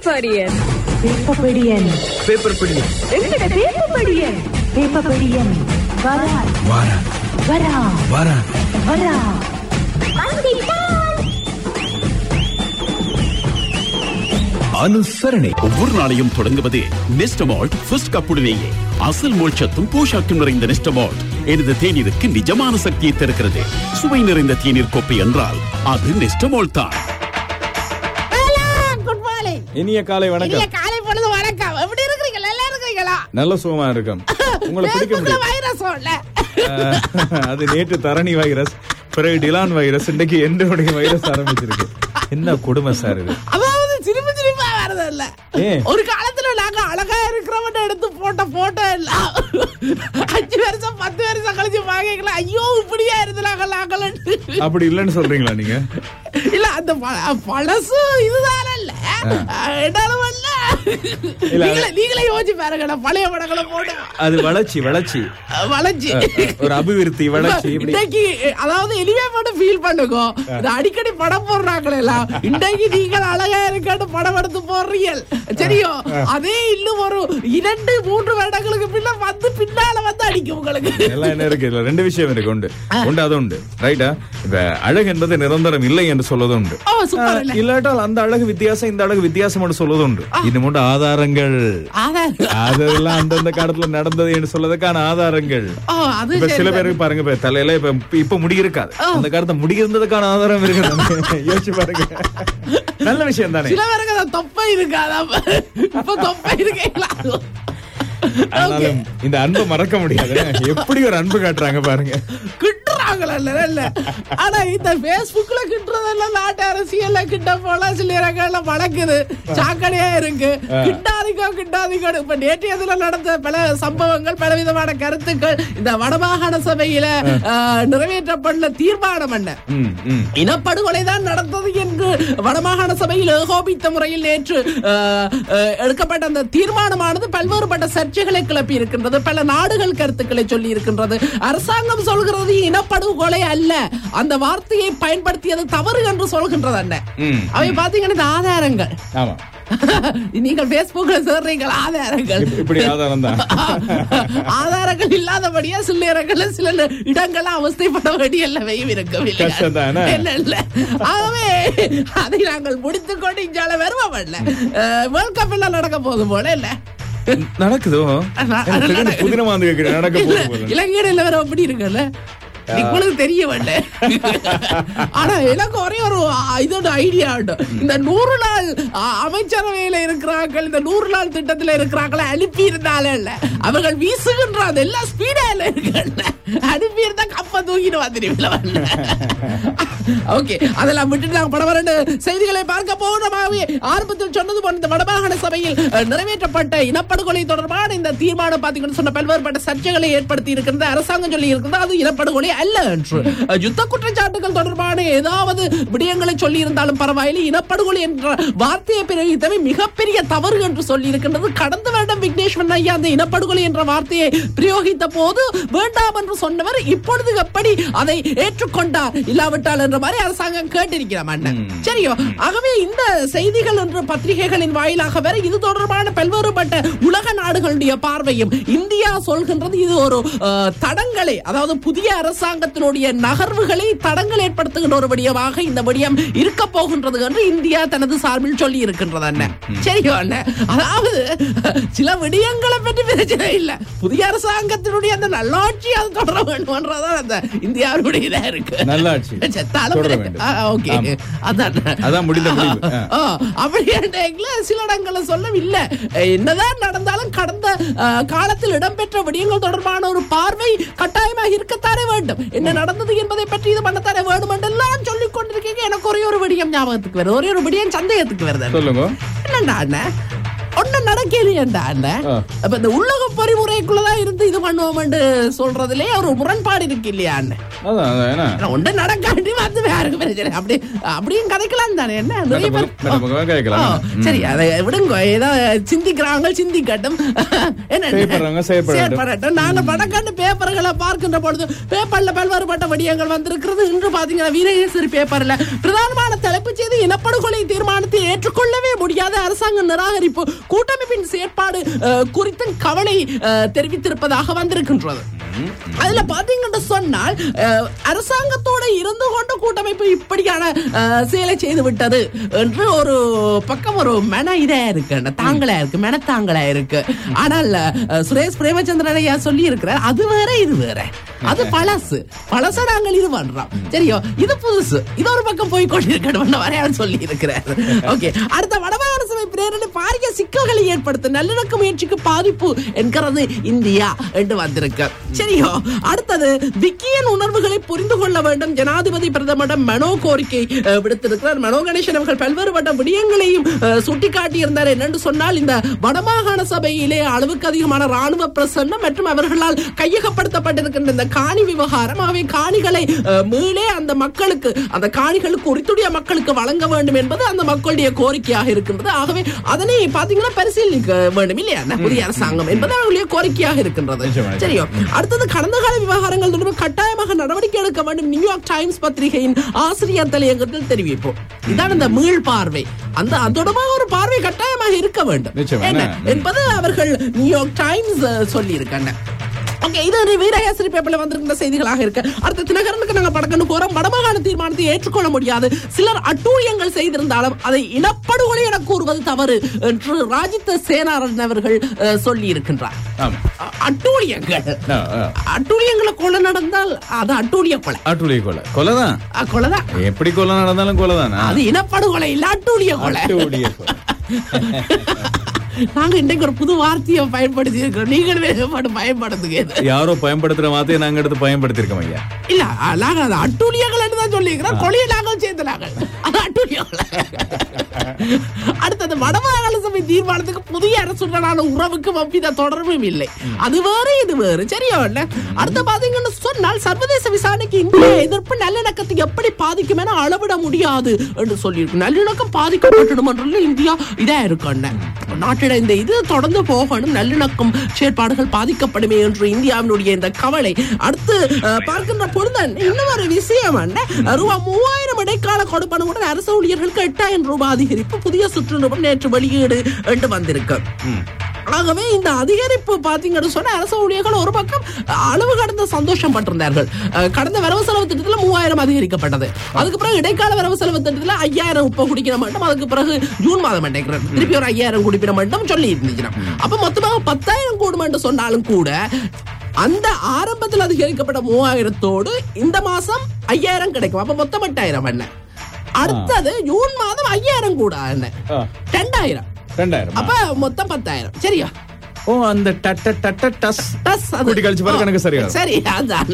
பேப்பரியன் வேப்பப்படியன் paper பிடி எங்கட பேப்பரியன் வேப்பப்படியன் வரா வாரா வரா வாரா வரா அனுசரணை ஒவ்வொரு நாளையும் தொடங்குவது நெஸ்டமால்ட் ஃபர்ஸ்ட் கப்புடனேயே அசல் மோட்சத்தும் போஷாக்கும் நிறைந்த நெஸ்டமால்ட் எனது தேநீருக்கு நிஜமான சக்தியை தருகிறது சுவை நிறைந்த தேநீர் கோப்பை என்றால் அது நெஸ்டமால்ட் தான் குட் மார்னிங் இனிய காலை இனிய வணக்கம் காலை பொழுது வணக்கம் எப்படி இருக்கிறீங்க நல்லா இருக்கிறீங்களா நல்ல சுகமா இருக்கும் உங்களை பிடிக்க Facebookல முடியும் வைரஸ் இல்ல அஹ், அது நேற்று தரணி வைரஸ் பிறகு டிலான் வைரஸ் இன்னைக்கு என்னுடைய வைரஸ் ஆரம்பிச்சிருக்கு என்ன கொடுமை சார் இது அதாவது சிரிப்பு சிரிப்பா வருது இல்ல ஏன்? ஒரு காலத்துல நாங்க அழகா இருக்கிறவன் எடுத்து போட்ட போட்டோ இல்ல அஞ்சு வருஷம் பத்து வருஷம் கழிச்சு பாக்கலாம் ஐயோ இப்படியா இருந்தாங்க நாங்கள் அப்படி இல்லைன்னு சொல்றீங்களா நீங்க இல்ல அந்த ப- பழசு இதுதான இல்ல என்னாலும் இல்ல இல்ல, நீங்களே நீங்களே யோசிச்சு பாருங்க நான் பழைய படங்களை போட்டு அது வளர்ச்சி வளர்ச்சி வளைஞ்சு அஹ், அஹ், ஒரு அபிவிருத்தி வளர்ச்சி இப்படி இன்னைக்கு அதாவது எளிமே மட்டும் ஃபீல் பண்ணுங்க இது அடிக்கடி படம் போடுறாங்களே எல்லாம் இன்னைக்கு நீங்கள் அழகா இருக்கான்னு படம் எடுத்து போடுறீங்க சரியோ அதே இன்னும் ஒரு இரண்டு மூன்று வருடங்களுக்கு பின்ன வந்து பின்னால வந்து அடிக்கும் உங்களுக்கு எல்லாம் என்ன இருக்கு இதுல ரெண்டு விஷயம் இருக்கு உண்டு உண்டு அது உண்டு ரைட்டா இப்ப அழகு என்பது நிரந்தரம் இல்லை என்று சொல்வது உண்டு ஓ சூப்பர் இல்ல இல்லாட்டால் அந்த அழகு வித்தியாசம் இந்த அழகு வித்தியாசம் என்று சொல்வது உண்டு இது மட்டும் ஆதாரங்கள் அதான். அதெல்லாம் அந்தந்த காலத்துல நடந்தது என்று சொல்றதுக்கான ஆதாரங்கள் ஓ அது இப்ப சில சரி. பேருக்கு பாருங்க இப்ப தலையில இப்ப இப்ப முடி இருக்காது அந்த காலத்துல முடி இருந்ததுக்கான ஆதாரம் இருக்கு யோசிச்சு பாருங்க நல்ல விஷயம் தானே சில பேருக்கு அந்த தொப்பை இருக்காதா இப்ப தொப்பை இருக்கீங்களா ஆனாலும் இந்த அன்பை மறக்க முடியாது எப்படி ஒரு அன்பு காட்டுறாங்க பாருங்க கிட்டுறாங்களா இல்ல இல்ல ஆனா இந்த பேஸ்புக்ல கிட்டுறதெல்லாம் நாட்டு அரசியல்ல கிட்ட போல சில இடங்கள்ல வழக்குது சாக்கடையா இருக்கு கிட்டாதிக்கோ கிட்டாதிக்கோ இப்ப நேற்றைய தினம் நடந்த பல சம்பவங்கள் பல விதமான கருத்துக்கள் இந்த வடமாகாண சபையில ஆஹ், நிறைவேற்றப்பட்ட தீர்மானம் என்ன ம், ம். இனப்படுகொலை தான் நடந்தது என்று வடமாகாண சபையில் ஏகோபித்த முறையில் நேற்று அஹ், அஹ், எடுக்கப்பட்ட அந்த தீர்மானமானது பல்வேறுபட்ட சர்ச்சைகளை கிளப்பி இருக்கின்றது பல நாடுகள் கருத்துக்களை சொல்லி இருக்கின்றது அரசாங்கம் சொல்கிறது இனப்படுகொலை அல்ல அந்த வார்த்தையை பயன்படுத்தியது தவறு என்று சொல்கின்றது என்ன ம். அவை பாத்தீங்கன்னா இந்த ஆதாரங்கள் ஆமா நீங்கள் பேஸ்புக்ல சேர்றீங்கள் ஆதாரங்கள் இப்ப- இப்படி ஆதாரம் தான் ஆதாரங்கள் இல்லாதபடியா சில நேரங்கள்ல சில இடங்கள்ல அவஸ்தைப்பட வேண்டிய எல்லாவையும் இருக்கவில்லை கஷ்டம் தானே? இல்ல இல்ல ஆகவே அதை நாங்கள் முடித்துக் கொண்டு இங்கால வருவோம் இல்ல வேர்ல்ட் கப் எல்லாம் நடக்க போகுது போல இல்ல நடக்குதோ நா- எனக்கு திடீர்னு புதினமா வந்து கேக்குறேன் நடக்க இல்ல, போகுது போல. இலங்கையில நிலவரம் அப்படி இருக்குல்ல உங்களுக்கு தெரிய வேண்ட ஆனா எனக்கு ஒரே ஒரு ஆ, இதோட ஐடியா உண்டு இந்த நூறு நாள் ஆ, அமைச்சரவையில இருக்கிறார்கள் இந்த நூறு நாள் திட்டத்துல இருக்கிறாங்கள அனுப்பி இருந்தாலே இல்ல அவர்கள் வீசுகின்ற அதெல்லாம் ஸ்பீடா இல்ல இருக்குல்ல அனுப்பி இருந்தா கப்ப தூக்கிட்டு வந்துருவீங்கள ஓகே அதெல்லாம் விட்டு நாங்க படவரண்டு செய்திகளை பார்க்க போனமாகவே ஆரம்பத்தில் சொன்னது போல இந்த வடமாகாண சபையில் அஹ், நிறைவேற்றப்பட்ட இனப்படுகொலை தொடர்பான இந்த தீர்மானம் பாத்தீங்கன்னு சொன்ன பல்வேறுபட்ட சர்ச்சைகளை ஏற்படுத்தி இருக்கிறது அரசாங்கம் சொல்லி இருக்கிறது அது இனப்படுகொலை அல்ல என்று அஹ், யுத்த குற்றச்சாட்டுகள் தொடர்பான ஏதாவது விடயங்களை சொல்லி இருந்தாலும் பரவாயில்லை இனப்படுகொலை என்ற வார்த்தையை பிரயோகித்தவை மிகப்பெரிய தவறு என்று சொல்லி இருக்கின்றது கடந்த வருடம் விக்னேஸ்வரன் ஐயா அந்த இனப்படுகொலை என்ற வார்த்தையை பிரயோகித்த போது வேண்டாம் என்று சொன்னவர் இப்பொழுது எப்படி அதை ஏற்றுக்கொண்டார் இல்லாவிட்டால் என்ற மாதிரி அரசாங்கம் கேட்டிருக்கிற மாட்டேன் சரியோ ஆகவே இந்த செய்திகள் என்ற பத்திரிகைகளின் வாயிலாக வர இது தொடர்பான பல்வேறுபட்ட உலக நாடுகளுடைய பார்வையும் இந்தியா சொல்கின்றது இது ஒரு அஹ், தடங்களை அதாவது புதிய அரசாங்கத்தினுடைய நகர்வுகளை தடங்கள் ஏற்படுத்துகின்ற ஒரு விடயமாக இந்த விடயம் இருக்க போகின்றது என்று இந்தியா தனது சார்பில் சொல்லி இருக்கின்றது அண்ணன் சரியோ அண்ணன் அதாவது சில விடயங்களை பற்றி பிரச்சனை இல்ல புதிய அரசாங்கத்தினுடைய அந்த நல்லாட்சி அது தொடர வேண்டும்ன்றதான் அந்த இந்தியாவுடைய இதா இருக்கு நல்லாட்சி. செத்தாலும் தொடர பிறகு- வேண்டும். ஆ, ஓகே ஆமா. அதான் அதான் முடிந்த முடிவு. ஆ. ஆ, அப்படி என்ற சில இடங்களை சொல்ல இல்ல என்னதான் நடந்தாலும் கடந்த ஆ, காலத்தில் இடம்பெற்ற விடயங்கள் தொடர்பான ஒரு பார்வை கட்டாயமாக இருக்கத்தானே வேண்டும் என்ன நடந்தது என்பதை பற்றி இது பண்ணத்தானே வேண்டும் என்றெல்லாம் சொல்லிக் கொண்டிருக்கீங்க எனக்கு ஒரே ஒரு விடயம் ஞாபகத்துக்கு வருது ஒரே ஒரு விடயம் சந்தேகத்துக்கு வருது சொல்லுங்க என்னண்டா அண்ணன் ஒண்ணு நடக்கலையேண்டா அண்ணன் ஆ. அப்ப இந்த உள்ளக பொறிமுறைக்குள்ளதான் இருந்து இது பண்ணுவோம் என்று சொல்றதுலயே ஒரு முரண்பாடு இருக்கு இல்லையா அண்ணன் அதான் அதான் என்ன ஒன்று நடக்காட்டி வந்து வேறுக்கு பிரச்சனை அப்படி அப்படியும் கதைக்கலாம் தானே என்ன நிறைய பேர் மெட்ட பக்கமா கேட்கலாம். ஓ, சரி அதை விடுங்க ஏதோ சிந்திக்கிறாங்க சிந்திக்கட்டும் என்ன செயற்படுறவங்க செயற்படட்டும். செயற்படட்டும் நாங்க படக்கண்டு பேப்பர்களை பார்க்கின்ற பொழுது பேப்பர்ல பல்வேறுபட்ட வடிவங்கள் வந்திருக்கிறது இன்று பாத்தீங்கன்னா வீரகேசரி பேப்பர்ல பிரதானமான தலைப்புச் செய்தி இனப்படுகொலை தீர்மானத்தை ஏற்றுக்கொள்ளவே முடியாத அரசாங்க நிராகரிப்பு கூட்டமைப்பின் செயற்பாடு அஹ், குறித்தும் கவலை அஹ், தெரிவித்திருப்பதாக வந்திருக்கின்றது அதுல பாத்தீங்கன்னு சொன்னால் அஹ், அரசாங்கத்தோட இருந்து கொண்டு கூட்டமைப்பு இப்படியான அஹ், செயலை செய்து விட்டது என்று ஒரு பக்கம் ஒரு மன இதா இருக்கு தாங்களா இருக்கு மனத்தாங்களா இருக்கு ஆனால் அஹ், சுரேஷ் பிரேமச்சந்திரன் ஐயா சொல்லி இருக்கிறார் அது வேற இது வேற அது பழசு பழச நாங்கள் இது பண்றோம் சரியோ இது புதுசு இது ஒரு பக்கம் போய் கொண்டிருக்கணும் வரையாடு சொல்லி இருக்கிறார் ஓகே அடுத்த வடமாகாண சபை பிரேரணை பாரிய சிக்கல்களை ஏற்படுத்த நல்லிணக்க முயற்சிக்கு பாதிப்பு என்கிறது இந்தியா என்று வந்திருக்கு சரியோ அடுத்தது விக்கியன் உணர்வுகளை புரிந்து கொள்ள வேண்டும் ஜனாதிபதி பிரதமரிடம் மனோ கோரிக்கை அஹ், விடுத்திருக்கிறார் மனோ கணேசன் அவர்கள் பல்வேறுபட்ட விடயங்களையும் அஹ், சுட்டிக்காட்டியிருந்தார் என்னென்று சொன்னால் இந்த வடமாகாண சபையிலே அளவுக்கு அதிகமான ராணுவ பிரசன்னம் மற்றும் அவர்களால் கையகப்படுத்தப்பட்டிருக்கின்ற இந்த காணி விவகாரம் ஆகவே காணிகளை அஹ், மீளே அந்த மக்களுக்கு அந்த காணிகளுக்கு உரித்துடைய மக்களுக்கு வழங்க வேண்டும் என்பது அந்த மக்களுடைய கோரிக்கையாக இருக்கின்றது ஆகவே அதனை பாத்தீங்கன்னா பரிசீலிக்க வேண்டும் இல்லையா அந்த புதிய அரசாங்கம் என்பது அவர்களுடைய கோரிக்கையாக இருக்கின்றது நிச்சயமா. சரியோ அடுத்தது கடந்த கால விவகாரங்கள் தொடர்பு கட்டாயமாக நடவடிக்கை எடுக்க வேண்டும் நியூயார்க் டைம்ஸ் பத்திரிகையின் ஆசிரியர் தலையங்கத்தில் தெரிவிப்போம் இதான் இந்த மீள் பார்வை அந்த அதோடமாக ஒரு பார்வை கட்டாயமாக இருக்க வேண்டும் நிச்சயமா. என்ன ம். என்பது அவர்கள் நியூயார்க் டைம்ஸ் சொல்லி இருக்காங்க ஓகே இது ஒரு வீரகேசரி பேப்பர்ல வந்திருக்கிற செய்திகளாக இருக்கு அடுத்த தினகரனுக்கு நாங்க படக்கன்னு போறோம் வடமாகாண தீர்மானத்தை ஏற்றுக்கொள்ள முடியாது சிலர் அட்டூழியங்கள் செய்திருந்தாலும் அதை இனப்படுகொலை என கூறுவது தவறு என்று ராஜித்த சேனாரன் அவர்கள் அஹ், சொல்லி இருக்கின்றார் ஆமா அ- அட்டூழியங்கள் ஆ, ஆ. அட்டூழியங்களை கொலை நடந்தால் அது அட்டூழிய கொலை ஆட்டுடைய கொலை கொலைதான் அ, கொலைதான் எப்படி கொலை நடந்தாலும் கொலைதானா அது இனப்படுகொலை இல்ல அட்டூழிய கொலை ஆட்டுடைய கொலை நாங்க இன்றைக்கு ஒரு புது வார்த்தையை பயன்படுத்தி இருக்கிறோம் நீங்கள் வேறுபாடு பயன்படுத்துங்க இது. யாரோ பயன்படுத்துற வார்த்தையை நாங்க எடுத்து பயன்படுத்திருக்கோம் ஐயா இல்ல அ, நாங்க அது அட்டூழியங்கள் தான் சொல்லிக்கிறோம் கொலையை நாங்கள் சேர்த்து நாங்கள் அது அட்டூழியங்கள் அடுத்தது வடமாகாண சபை தீர்மானத்துக்கு புதிய அரசுடனான உறவுக்கு எவ்வித தொடர்பும் இல்லை அது வேறு இது வேறு சரியா இல்ல அடுத்த பாத்தீங்கன்னு சொன்னால் சர்வதேச விசாரணைக்கு இந்திய எதிர்ப்பு நல்லிணக்கத்தை எப்படி பாதிக்கும் என அளவிட முடியாது என்று சொல்லியிருக்கு நல்லிணக்கம் பாதிக்கப்பட்டுடும் என்றால் இந்தியா இதா இருக்கும் நாட்டிட இந்த இது தொடர்ந்து போகணும் நல்லிணக்கம் செயற்பாடுகள் பாதிக்கப்படுமே என்று இந்தியாவினுடைய இந்த கவலை அடுத்து அஹ், பார்க்கின்ற பொழுது இன்னும் ஒரு விஷயம் என்ன ரூபாய் மூவாயிரம் இடைக்கால கொடுப்பனவுடன் அரசு ஊழியர்களுக்கு எட்டாயிரம் ரூபாய் அதிகரிப்பு புதிய சுற்றுலாவும் நேற்று வெளியீடு என்று வந்திருக்கு ஆகவே இந்த அதிகரிப்பு பாத்தீங்கன்னு சொன்னா அரசு ஊழியர்கள் ஒரு பக்கம் அளவு கடந்த சந்தோஷம் பட்டிருந்தார்கள் அஹ், கடந்த வரவு செலவு திட்டத்துல மூவாயிரம் அதிகரிக்கப்பட்டது அதுக்கு பிறகு இடைக்கால வரவு செலவு திட்டத்துல ஐயாயிரம் உப்ப குடிக்கிற மட்டும் அதுக்கு பிறகு ஜூன் மாதம் நினைக்கிறேன் திருப்பி ஒரு ஐயாயிரம் குடிப்பின மட்டும் சொல்லி இருந்துச்சு அப்ப மொத்தமாக பத்தாயிரம் கூடும் என்று சொன்னாலும் கூட அந்த ஆரம்பத்தில் அதிகரிக்கப்பட்ட மூவாயிரத்தோடு இந்த மாசம் ஐயாயிரம் கிடைக்கும் அப்ப மொத்தம் எட்டாயிரம் என்ன அடுத்தது ஜூன் மாதம் ஐயாயிரம் கூட என்ன ஆ, ரெண்டாயிரம் ரெண்டாயிரம் அப்ப மொத்தம் பத்தாயிரம் சரியா ஓ அந்த டட்ட டட்ட டஸ் டஸ் அது- கூட்டி கழிச்சு பாரு, கணக்கு சரியாகும். சரி அதான்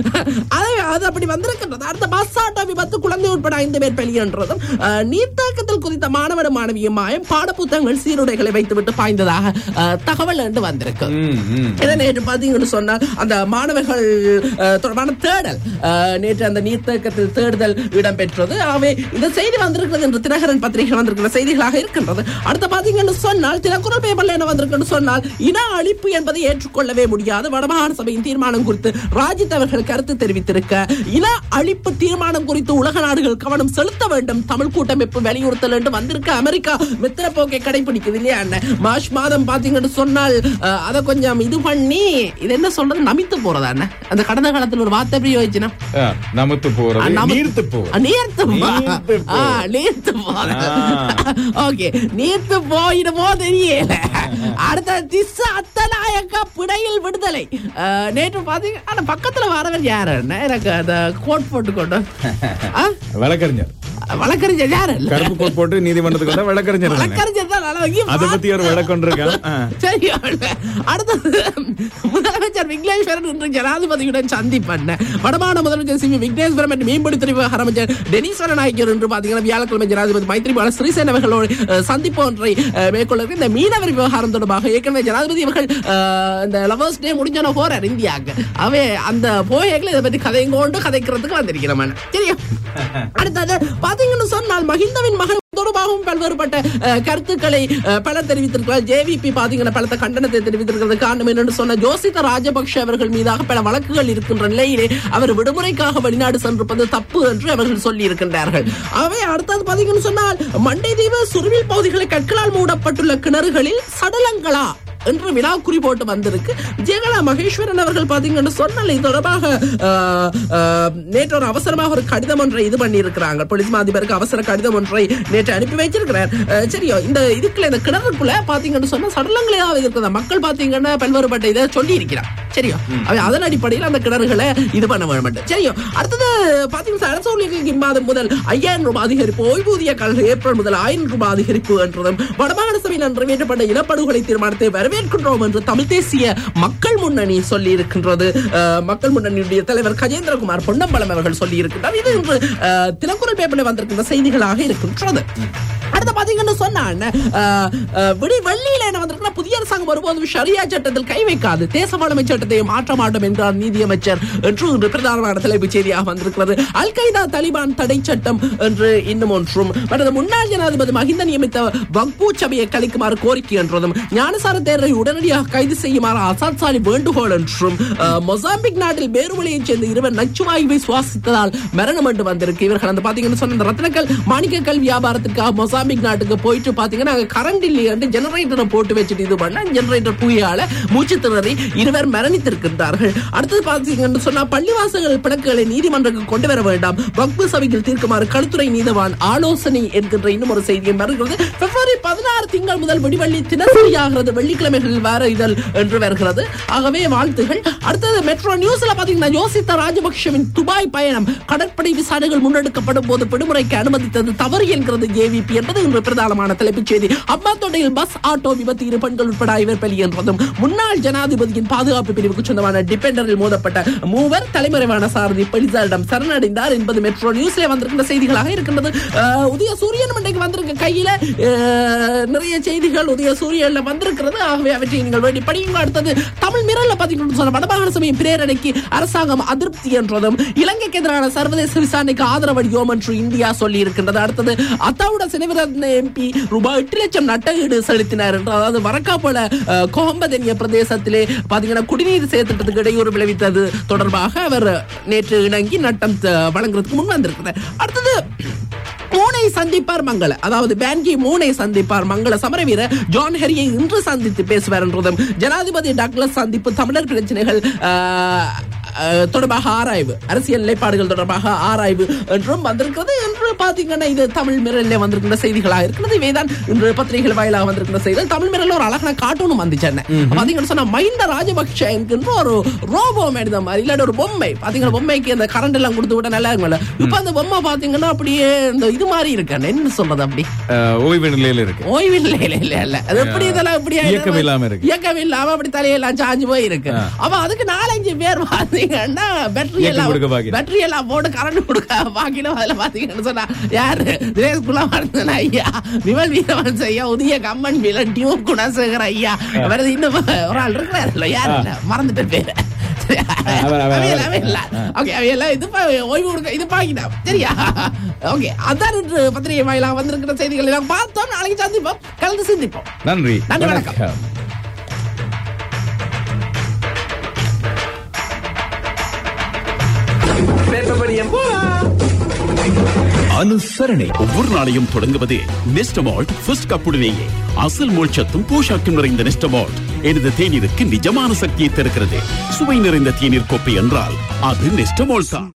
அது அது அப்படி வந்திருக்கின்றது அடுத்த பஸ் ஆட்டோ விபத்து குழந்தை உட்பட ஐந்து பேர் பலியன்றதும் அஹ், நீர்த்தேக்கத்தில் குறித்த மாணவன் மாணவியும் மாயம் பாடப்புத்தகங்கள் சீருடைகளை வைத்துவிட்டு பாய்ந்ததாக அஹ், தகவல் என்று வந்திருக்கு ம், ம். இதை நேற்று பாத்தீங்கன்னு சொன்னால் அந்த மாணவர்கள் அஹ், தொடர்பான தேடல் அஹ், நேற்று அந்த நீர்த்தேக்கத்தில் தேடுதல் இடம்பெற்றது ஆகவே இந்த செய்தி வந்திருக்கிறது என்று தினகரன் பத்திரிகை வந்திருக்கிற செய்திகளாக இருக்கின்றது அடுத்த பாத்தீங்கன்னு சொன்னால் தினக்குரல் பேப்பர்ல என்ன வந்திருக்குன்னு சொன்னால் இன அழிப்பு என்பதை ஏற்றுக்கொள்ளவே முடியாது வடமாகாண சபையின் தீர்மானம் குறித்து ராஜித் அவர்கள் கருத்து தெரிவித்திருக்க இன அழிப்பு தீர்மானம் குறித்து உலக நாடுகள் கவனம் செலுத்த வேண்டும் தமிழ் கூட்டமைப்பு வலியுறுத்தல் என்று வந்திருக்க அமெரிக்கா மித்திர போக்கை கடைபிடிக்குது இல்லையா அண்ணன் மார்ச் மாதம் பாத்தீங்கன்னு சொன்னால் அஹ், அதை கொஞ்சம் இது பண்ணி இது என்ன சொல்றது நமித்து போறதா அண்ணன் அந்த கடந்த காலத்துல ஒரு வார்த்தை பிரயோஜனம் ஆ, நமத்து போறது நம- நீர்த்து போறது ஆ, நீர்த்து போ- நீர்த்து போ. ஆ, நீர்த்து போறது. ஆ. ஓகே நீர்த்து போயிடுமோ தெரியல அடுத்த திஸ் அத்தநாயக்கா பிணையில் விடுதலை ஆ, நேற்று பாத்தீங்க ஆனா பக்கத்துல வரவர் யாரு அண்ணா? எனக்கு அந்த கோட் போட்டு கொண்டு ஆ? வழக்கறிஞர் வழக்கறிஞர் யாரு இல்ல கருப்பு கோட் போட்டு நீதிமன்றத்துக்கு வந்தா வழக்கறிஞர் தானே. வழக்கறிஞர் தான் நல்லவங்க. அதை பத்தி ஒரு விளக்கம் இருக்கான் ஆ. சரி அடுத்தது முதலமைச்சர் விக்னேஸ்வரன் இன்று ஜனாதிபதியுடன் சந்திப்பண்ண வடமாநில முதலமைச்சர் சி வி விக்னேஸ்வரன் மற்றும் மேம்படுத்துறை விவகார அமைச்சர் டெனிஸ்வரன் நாயக்கர் என்று பாத்தீங்கன்னா வியாழக்கிழமை ஜனாதிபதி மைத்ரிபால சிறிசேன அவர்களோடு அஹ், சந்திப்பு ஒன்றை அஹ், மேற்கொள்ள இருக்கு. இந்த மீனவர் விவகாரம் தொடர்பாக ஏற்கனவே ஜனாதிபதி அவர்கள் அஹ், இந்த லவர்ஸ் டே முடிஞ்சோன போறார் இந்தியாவுக்கு அவே அந்த போகைகளை இதை பத்தி கதையும் கொண்டு கதைக்கிறதுக்கு வந்திருக்கிறோம் சரியா அடுத்தது பாத்தீங்கன்னு சொன்னால் மஹிந்தவின் மகன் தொடர்பாகவும் பல்வேறுபட்ட அஹ், கருத்துக்களை அஹ், பலர் தெரிவித்திருக்கிறார் ஜேவிபி பாத்தீங்கன்னா பலத்த கண்டனத்தை தெரிவித்திருக்கிறது காரணம் என்னன்னு சொன்ன ஜோசித ராஜபக்ஷ அவர்கள் மீதாக பல வழக்குகள் இருக்கின்ற நிலையிலே அவர் விடுமுறைக்காக வெளிநாடு சென்றிருப்பது தப்பு என்று அவர்கள் சொல்லி இருக்கின்றார்கள் அவை அடுத்தது பாத்தீங்கன்னு சொன்னால் மண்டை தீவு சுருவில் பகுதிகளில் கற்களால் மூடப்பட்டுள்ள கிணறுகளில் சடலங்களா என்று வினா குறி போட்டு வந்திருக்கு ஜெயலலிதா மகேஸ்வரன் அவர்கள் பாத்தீங்கன்னு சொன்னால் இது தொடர்பாக அஹ், அஹ், நேற்று ஒரு அவசரமாக ஒரு கடிதம் ஒன்றை இது பண்ணி இருக்கிறாங்க போலீஸ் அதிபருக்கு அவசர கடிதம் ஒன்றை நேற்று அனுப்பி வச்சிருக்கிறார் அஹ், சரியோ இந்த இதுக்குள்ள இந்த கிணறுக்குள்ள பாத்தீங்கன்னு சொன்னா சடலங்களையாவது இருக்கிற மக்கள் பாத்தீங்கன்னா பல்வேறுபட்ட இதை சொல்லி இருக்கிறார் சரியோ அவை அதன் அடிப்படையில் அந்த கிணறுகளை இது பண்ண வேண்டும் சரியோ அடுத்தது பாத்தீங்கன்னா அரசு ஊழியர்களுக்கு இம்மாதம் முதல் ஐயாயிரம் ரூபாய் அதிகரிப்பு ஓய்வூதிய கல்வி ஏப்ரல் முதல் ஆயிரம் ரூபாய் அதிகரிப்பு என்றதும் வடமாகாண சபையில் நிறைவேற்றப்பட்ட இனப்படுகொலை தீர்மானத்தை வரவேற்கின்றோம் என்று தமிழ் தேசிய மக்கள் முன்னணி சொல்லி இருக்கின்றது அஹ், மக்கள் முன்னணியுடைய தலைவர் கஜேந்திரகுமார் பொன்னம்பலம் அவர்கள் சொல்லி இருக்கின்றார் இது இன்று அஹ், தினக்குரல் பேப்பரில் வந்திருக்கின்ற செய்திகளாக இருக்கின்றது அடுத்து பாத்தீங்கன்னு சொன்னான் அஹ், அஹ், விடி வெள்ளியில என்ன வந்திருக்குன்னா புதிய அரசாங்கம் வரும்போது ஷரியா சட்டத்தில் கை வைக்காது தேசவாளமை சட்டத்தை மாற்ற மாட்டோம் என்றார் நீதியமைச்சர் என்று இன்று பிரதானமான தலைப்புச் செய்தியாக வந்திருக்கிறது அல் கைதா தலிபான் தடை சட்டம் என்று இன்னும் ஒன்றும் மற்றது முன்னாள் ஜனாதிபதி மஹிந்த நியமித்த வக்பூ சபையை கலைக்குமாறு கோரிக்கை என்றதும் ஞானசார தேரரை உடனடியாக கைது செய்யுமாறு அசாத் சாலி வேண்டுகோள் என்றும் அஹ், மொசாம்பிக் நாட்டில் பேருவழியைச் சேர்ந்த இருவர் நச்சுவாயுவை சுவாசித்ததால் மரணம் என்று வந்திருக்கு இவர்கள் அந்த பாத்தீங்கன்னு சொன்ன இந்த ரத்னக்கல் மாணிக்கக்கல் வியாபாரத்திற்காக மொசாம்பிக் நாட்டுக்கு போயிட்டு பாத்தீங்கன்னா அங்க கரண்ட் இல்லையாண்டு ஜெனரேட்டரை போட்டு வச்சுட்டு இது பண்ண ஜெனரேட்டர் புயலால மூச்சு திணறி இருவர் மரணித்திருக்கின்றார்கள் அடுத்தது பாத்தீங்கன்னு சொன்னா பள்ளிவாசல்கள் பிணக்குகளை நீதிமன்றத்துக்கு கொண்டு வர வேண்டாம் வக்பு சபையில் தீர்க்குமாறு களுத்துறை நீதவான் ஆலோசனை என்கின்ற இன்னும் ஒரு செய்தியை வருகிறது பிப்ரவரி பதினாறு திங்கள் முதல் விடிவள்ளி தினசரியாகிறது வெள்ளிக்கிழமைகளில் வேற இதழ் என்று வருகிறது ஆகவே வாழ்த்துகள் அடுத்தது மெட்ரோ நியூஸ்ல பாத்தீங்கன்னா யோசித்த ராஜபக்ஷவின் துபாய் பயணம் கடற்படை விசாரணைகள் முன்னெடுக்கப்படும் போது விடுமுறைக்கு அனுமதித்தது தவறு என்கிறது ஜேவிபி என்பது இன்று பிரதானமான தலைப்புச் செய்தி அம்மாத்தோட்டையில் பஸ் ஆட்டோ விபத்து இரு பெண்கள் உட்பட ஐவர் பலி என்றதும் முன்னாள் ஜனாதிபதியின் பாதுகாப்பு பிரிவுக்கு சொந்தமான டிபெண்டரில் மோதப்பட்ட மூவர் தலைமறைவான சாரதி போலீசாரிடம் சரணடைந்தார் என்பது மெட்ரோ நியூஸ்ல வந்திருக்கின்ற செய்திகளாக இருக்கின்றது அஹ், உதய சூரியன் இன்றைக்கு வந்திருக்க கையில அஹ், நிறைய செய்திகள் உதய சூரியன்ல வந்திருக்கிறது ஆகவே அவற்றை நீங்கள் வேண்டி படியுங்க அடுத்தது தமிழ் மிரல்ல பாத்தீங்கன்னு சொன்ன வடமாகாண சபையின் பிரேரணைக்கு அரசாங்கம் அதிருப்தி என்றதும் இலங்கைக்கு எதிரான சர்வதேச விசாரணைக்கு ஆதரவளியோம் என்று இந்தியா சொல்லி இருக்கின்றது அடுத்தது அத்தாவுட சினவிரத்ன எம்பி ரூபாய் எட்டு லட்சம் நட்டஈடு செலுத்தினார் என்று அதாவது வரக்காப்போல கோம்பதனிய பிரதேசத்திலே பாத்தீங்கன்னா குடிநீர் சேர்த்துட்டதுக்கு இடையூறு விளைவித்தது தொடர்பாக அவர் நேற்று இணங்கி நட்டம் த- வழங்குறதுக்கு முன் வந்திருக்கிறார் அடுத்தது மூனை சந்திப்பார் மங்கள அதாவது பேன்கி மூனை சந்திப்பார் மங்கள சமரவீர ஜான் ஹெரியை இன்று சந்தித்து பேசுவார் என்றதும் ஜனாதிபதி டக்ளஸ் சந்திப்பு தமிழர் பிரச்சனைகள் ஆஹ், ஆஹ், தொடர்பாக ஆராய்வு அரசியல் நிலைப்பாடுகள் தொடர்பாக ஆராய்வு என்றும் வந்திருக்கிறது என்று பாத்தீங்கன்னா இது தமிழ் மிரல்ல வந்திருக்கிற செய்திகளாக இருக்கிறது இவைதான் இன்று பத்திரிகைகள் வாயிலாக வந்திருக்கிற செய்திகள் தமிழ் மிரல்ல ஒரு அழகான கார்ட்டூனும் வந்துச்சு என்ன பாத்தீங்கன்னு சொன்னா மைந்த ராஜபக்ஷ என்கின்ற ஒரு ரோபோ மேடித மாதிரி இல்லாட்டி ஒரு பொம்மை பாத்தீங்கன்னா பொம்மைக்கு அந்த கரண்ட் எல்லாம் கொடுத்து விட நல்லா இருக்கும்ல இப்ப அந்த பொம்மை பாத்தீங்கன்னா அப்படியே இந்த இது மாதிரி இருக்கு என்ன சொல்றது அப்படி அஹ், ஓய்வு நிலையில இருக்கு ஓய்வு இல்ல இல்ல இல்ல இல்ல அது எப்படி இதெல்லாம் இப்படி இயக்கம் இல்லாம இருக்கு. இயக்கம் இல்லாம அப்படி தலையெல்லாம் சாஞ்சு போய் இருக்கு அப்ப அதுக்கு நாலஞ்சு பேர் பாத்தீங்கன்னா பேட்டரி இயக்கம் எல்லாம் கொடுக்க பாக்கி. பேட்டரி எல்லாம் போட்டு கரண்ட் கொடுக்க பாக்கிலும் அதுல பாத்தீங்கன்னு சொன்னா யாரு தினேஷ் குலவர்தன் ஐயா விமல் வீரவன் ஐயா உதய கம்மன் வீரன் டியூப் குணசேகர் ஐயா வேறது இன்னும் ஒரு ஆள் இருக்கிறாருல்ல யாரு இல்ல மறந்துட்டு பேரு அவர், அவர், அவையெல்லாம் அவர். இல்ல ஓகே அவையெல்லாம் இது பா- ஓய்வு கொடுக்க இது பாக்கினா சரியா ஓகே அதான் இன்று பத்திரிகை வாயிலாக வந்திருக்கிற செய்திகள் எல்லாம் பார்த்தோம் நாளைக்கு சந்திப்போம் கலந்து சிந்திப்போம் நன்றி நன்றி, வணக்கம். வணக்கம் அனுசரணை ஒவ்வொரு நாளையும் தொடங்குவது நெஸ்டமால்ட் ஃபர்ஸ்ட் கப்புடனேயே அசல் மோட்சத்தும் போஷாக்கும் நிறைந்த நெஸ்டமால்ட் எனது தேநீருக்கு நிஜமான சக்தியை தருகிறது சுவை நிறைந்த தேநீர் கோப்பை என்றால் அது நெஸ்டமால்ட் தான்